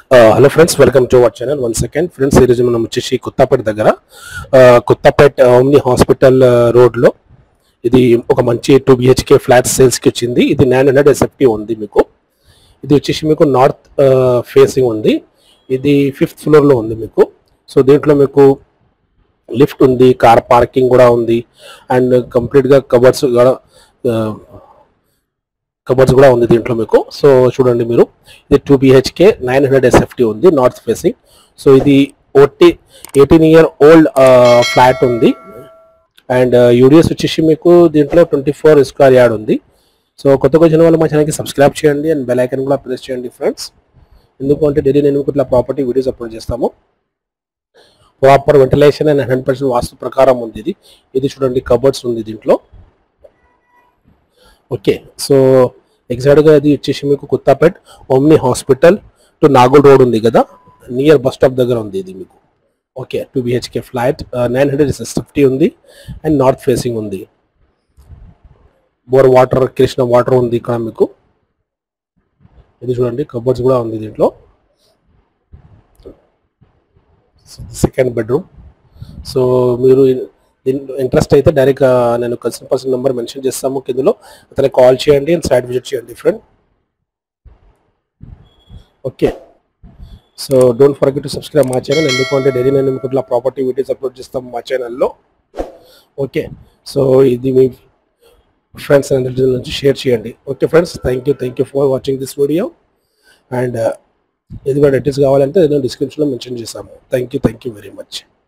hello friends welcome to our channel one second friends ఈరోజు మనం వచ్చేసి కొత్తపేట దగ్గర ఆ, కొత్తపేట ఓమ్ని హాస్పిటల్ రోడ్లో ఇది ఒక మంచి టూ బిహెచ్కే ఫ్లాట్ సేల్స్కి వచ్చింది ఇది నైన్ హండ్రెడ్ ఎస్ఎఫ్టీ ఉంది మీకు ఇది వచ్చేసి మీకు నార్త్ ఫేసింగ్ ఉంది ఇది ఫిఫ్త్ ఫ్లోర్లో ఉంది మీకు సో దీంట్లో మీకు లిఫ్ట్ ఉంది కార్ పార్కింగ్ కూడా ఉంది అండ్ కంప్లీట్గా కబర్స్ కూడా కబర్స్ కూడా ఉంది దీంట్లో మీకు సో చూడండి మీరు ఇది two BHK nine hundred SFT ఉంది నార్త్ ఫేసింగ్ సో ఇది ఓటీ ఎయిటీన్ ఇయర్ ఓల్డ్ ఫ్లాట్ ఉంది అండ్ యూడిఎస్ వచ్చేసి మీకు దీంట్లో ట్వంటీ ఫోర్ స్క్వేర్ యార్డ్ ఉంది సో కొత్తగా వచ్చిన వాళ్ళు మా ఛానల్కి సబ్స్క్రైబ్ చేయండి అండ్ బెల్ ఐకన్ కూడా ప్రెస్ చేయండి ఫ్రెండ్స్ ఎందుకంటే డైలీ నేను మీకు ఇట్లా ప్రాపర్టీ వీడియోస్ అప్లోడ్ చేస్తాము proper ventilation and hundred percent vastu ప్రకారం ఉంది ఇది ఇది చూడండి కబర్డ్స్ ఉంది దీంట్లో ఓకే సో ఎగ్జాక్ట్గా ఇది వచ్చేసి మీకు Kothapet Omni hospital to Nagole road ఉంది కదా నియర్ బస్ స్టాప్ దగ్గర ఉంది ఇది మీకు okay two BHK flat nine hundred fifty ఉంది అండ్ నార్త్ ఫేసింగ్ ఉంది బోర్ వాటర్ కృష్ణ వాటర్ ఉంది ఇక్కడ మీకు ఇది చూడండి కబర్డ్స్ కూడా ఉంది దీంట్లో సెకండ్ బెడ్రూమ్ సో మీరు దీని ఇంట్రెస్ట్ అయితే డైరెక్ట్ నేను కన్సల్ట్ పర్సన్ నెంబర్ మెన్షన్ చేస్తాము కిందలో అతనికి కాల్ చేయండి అండ్ సైట్ విజిట్ చేయండి friend okay so don't forget to subscribe మా ఛానల్ ఎందుకంటే డైలీ నేను మీకు ఇట్లా ప్రాపర్టీ వీడియోస్ అప్లోడ్ చేస్తాం మా ఛానల్లో ఓకే సో ఇది మీ ఫ్రెండ్స్ అందరి నుంచి షేర్ చేయండి okay friends thank you thank you for watching this video and ఇది కూడా డీటెయిల్స్ కావాలంటే నేను డిస్క్రిప్షన్లో మెన్షన్ చేస్తాము thank you thank you very much